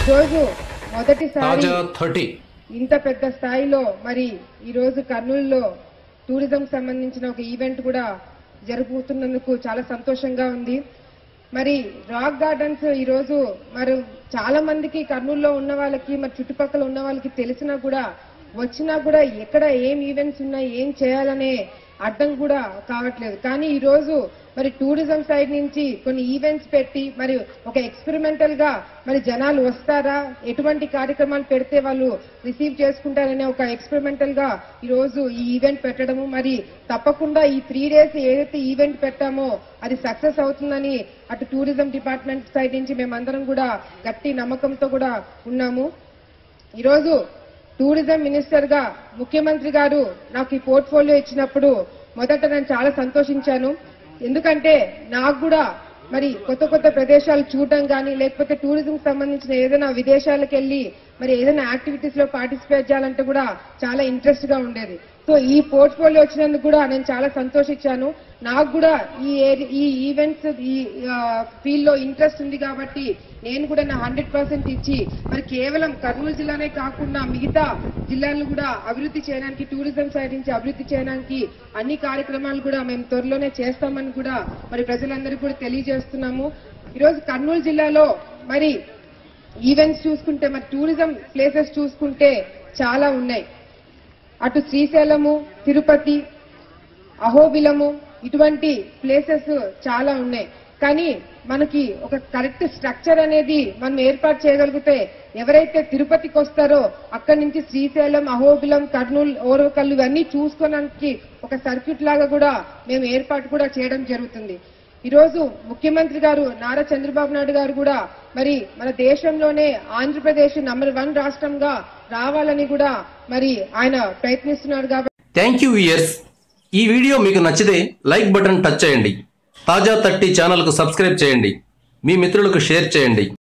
ఈరోజు మొదటిసారి తాజా థర్టీ ఇంత పెద్ద స్థాయిలో మరి ఈ రోజు కర్నూలులో టూరిజం సంబంధించిన ఒక ఈవెంట్ కూడా జరుగుతున్నందుకు చాలా సంతోషంగా ఉంది మరి రాక్ గార్డెన్స్ ఈ రోజు మరి చాలా మందికి కర్నూలులో ఉన్న వాళ్ళకి మరి చుట్టుపక్కల ఉన్న వాళ్ళకి తెలిసినా కూడా వచ్చినా కూడా ఎక్కడ ఏం ఈవెంట్స్ ఉన్నాయి ఏం చేయాలనే అర్థం కూడా కావట్లేదు కానీ ఈ రోజు మరి టూరిజం సైడ్ నుంచి కొన్ని ఈవెంట్స్ పెట్టి మరి ఒక ఎక్స్పెరిమెంటల్ గా మరి జనాలు వస్తారా ఎటువంటి కార్యక్రమాలు పెడితే వాళ్ళు రిసీవ్ చేసుకుంటారనే ఒక ఎక్స్పెరిమెంటల్ గా ఈ రోజు ఈ ఈవెంట్ పెట్టడము మరి తప్పకుండా ఈ త్రీ డేస్ ఏదైతే ఈవెంట్ పెట్టామో అది సక్సెస్ అవుతుందని అటు టూరిజం డిపార్ట్మెంట్ సైడ్ నుంచి మేమందరం కూడా గట్టి నమ్మకంతో కూడా ఉన్నాము ఈరోజు టూరిజం మినిస్టర్ గా ముఖ్యమంత్రి గారు నాకు ఈ పోర్ట్ఫోలియో ఇచ్చినప్పుడు మొదట నేను చాలా సంతోషించాను ఎందుకంటే నాకు కూడా మరి కొత్త కొత్త ప్రదేశాలు చూడడం కానీ లేకపోతే టూరిజం సంబంధించిన ఏదైనా విదేశాలకు వెళ్ళి మరి ఏదైనా యాక్టివిటీస్ లో పార్టిసిపేట్ చేయాలంటే కూడా చాలా ఇంట్రెస్ట్ గా ఉండేది సో ఈ పోర్ట్ఫోలియో వచ్చినందుకు కూడా నేను చాలా సంతోషించాను నాకు కూడా ఈ ఏరి- ఈ ఈవెంట్స్ ఈ ఫీల్డ్ లో ఇంట్రెస్ట్ ఉంది కాబట్టి నేను కూడా నా హండ్రెడ్ పర్సెంట్ ఇచ్చి మరి కేవలం కర్నూలు జిల్లానే కాకుండా మిగతా జిల్లాలను కూడా అభివృద్ధి చేయడానికి టూరిజం సైడ్ నుంచి అభివృద్ధి చేయడానికి అన్ని కార్యక్రమాలు కూడా మేము త్వరలోనే చేస్తామని కూడా మరి ప్రజలందరికీ కూడా తెలియజేస్తున్నాము ఈరోజు కర్నూలు జిల్లాలో మరి ఈవెంట్స్ చూసుకుంటే మరి టూరిజం ప్లేసెస్ చూసుకుంటే చాలా ఉన్నాయి అటు శ్రీశైలము తిరుపతి అహోబిలము ఇటువంటి ప్లేసెస్ చాలా ఉన్నాయి కానీ మనకి ఒక కరెక్ట్ స్ట్రక్చర్ అనేది మనం ఏర్పాటు చేయగలిగితే ఎవరైతే తిరుపతికి వస్తారో అక్కడి నుంచి శ్రీశైలం అహోబిలం కర్నూలు ఓరవకల్లు ఇవన్నీ చూసుకోవడానికి ఒక సర్క్యూట్ లాగా కూడా మేము ఏర్పాటు కూడా చేయడం జరుగుతుంది ఈ రోజు ముఖ్యమంత్రి గారు నారా చంద్రబాబు నాయుడు గారు కూడా మరి మన దేశంలోనే ఆంధ్రప్రదేశ్ నంబర్ వన్ రాష్ట్రంగా రావాలని కూడా మరి ఆయన ప్రయత్నిస్తున్నారు కాబట్టి థ్యాంక్ యూ ఇయర్స్ ఈ వీడియో మీకు నచ్చితే లైక్ బటన్ టచ్ చేయండి తాజా థర్టీ ఛానల్కు సబ్స్క్రైబ్ చేయండి మీ మిత్రులకు షేర్ చేయండి